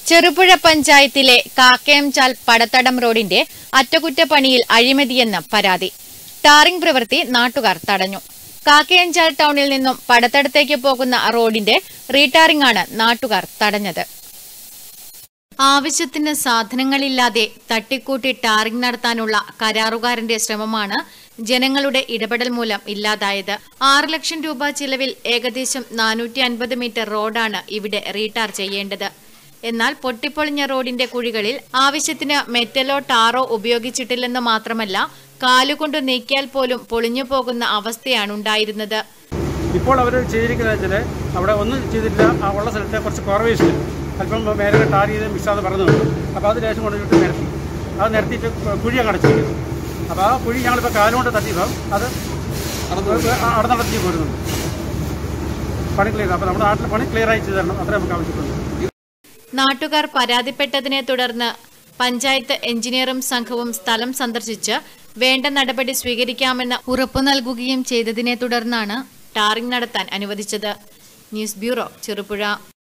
ചെറുപുഴ പഞ്ചായത്തിലെ കാക്കയംചാൽ പടത്തടം റോഡിന്റെ അറ്റകുറ്റപ്പണിയിൽ അഴിമതിയെന്ന് പരാതി ടാറിംഗ് പ്രവൃത്തി നാട്ടുകാർ തടഞ്ഞു കാക്കയംചാൽ ടൗണിൽ നിന്നും പടത്തടത്തേക്ക് പോകുന്ന റോഡിന്റെ റീടാറിംഗ് ആണ് നാട്ടുകാർ തടഞ്ഞത് ആവശ്യത്തിന് സാധനങ്ങളില്ലാതെ തട്ടിക്കൂട്ടി ടാറിംഗ് നടത്താനുള്ള കരാറുകാരന്റെ ശ്രമമാണ് ജനങ്ങളുടെ ഇടപെടൽ മൂലം ഇല്ലാതായത് ആറ് ലക്ഷം രൂപ ചിലവിൽ ഏകദേശം നാനൂറ്റി അൻപത് മീറ്റർ റോഡാണ് ഇവിടെ റീടാർ ചെയ്യേണ്ടത് എന്നാൽ പൊട്ടിപ്പൊളിഞ്ഞ റോഡിന്റെ കുഴികളിൽ ആവശ്യത്തിന് മെറ്റലോ ടാറോ ഉപയോഗിച്ചിട്ടില്ലെന്ന് മാത്രമല്ല കാലുകൊണ്ട് നീക്കിയാൽ പോലും പൊളിഞ്ഞു പോകുന്ന അവസ്ഥയാണ് ഉണ്ടായിരുന്നത് ഇപ്പോൾ അവർ ചെയ്തിരിക്കുന്നത് വെച്ചാൽ അവിടെ ഒന്നും ചെയ്തിട്ടില്ല ആ ഉള്ള സ്ഥലത്തെ കുറച്ച് കുറവേസ്റ്റ് അല്പം മേലെ ടാർ ചെയ്ത് മിക്സാന്ന് പറഞ്ഞുണ്ട് അപ്പോൾ അത് ലേശം കൊണ്ടുപോയിട്ട് നിരത്തി അത് നിരത്തിയിട്ട് കുഴിയെ കടച്ചിരിക്കുന്നു അപ്പോൾ ആ കുഴി ഞങ്ങളിപ്പോൾ കാലുകൊണ്ട് തട്ടിയപ്പോൾ അത് അടന്നടത്തി പോരുന്നുണ്ട് പണി ക്ലിയർ അപ്പോൾ നമ്മുടെ നാട്ടിൽ പണി ക്ലിയർ ആയി ചെയ്ത് തരണം അത്രേ നമുക്ക് ആവശ്യമുള്ളൂ നാട്ടുകാർ പരാതിപ്പെട്ടതിനെ തുടർന്ന് പഞ്ചായത്ത് എഞ്ചിനീയറും സംഘവും സ്ഥലം സന്ദർശിച്ച് വേണ്ട നടപടി സ്വീകരിക്കാമെന്ന് ഉറപ്പു നൽകുകയും ചെയ്തതിനെ തുടർന്നാണ് ടാറിംഗ് നടത്താൻ അനുവദിച്ചത് ന്യൂസ് ബ്യൂറോ ചെറുപുഴ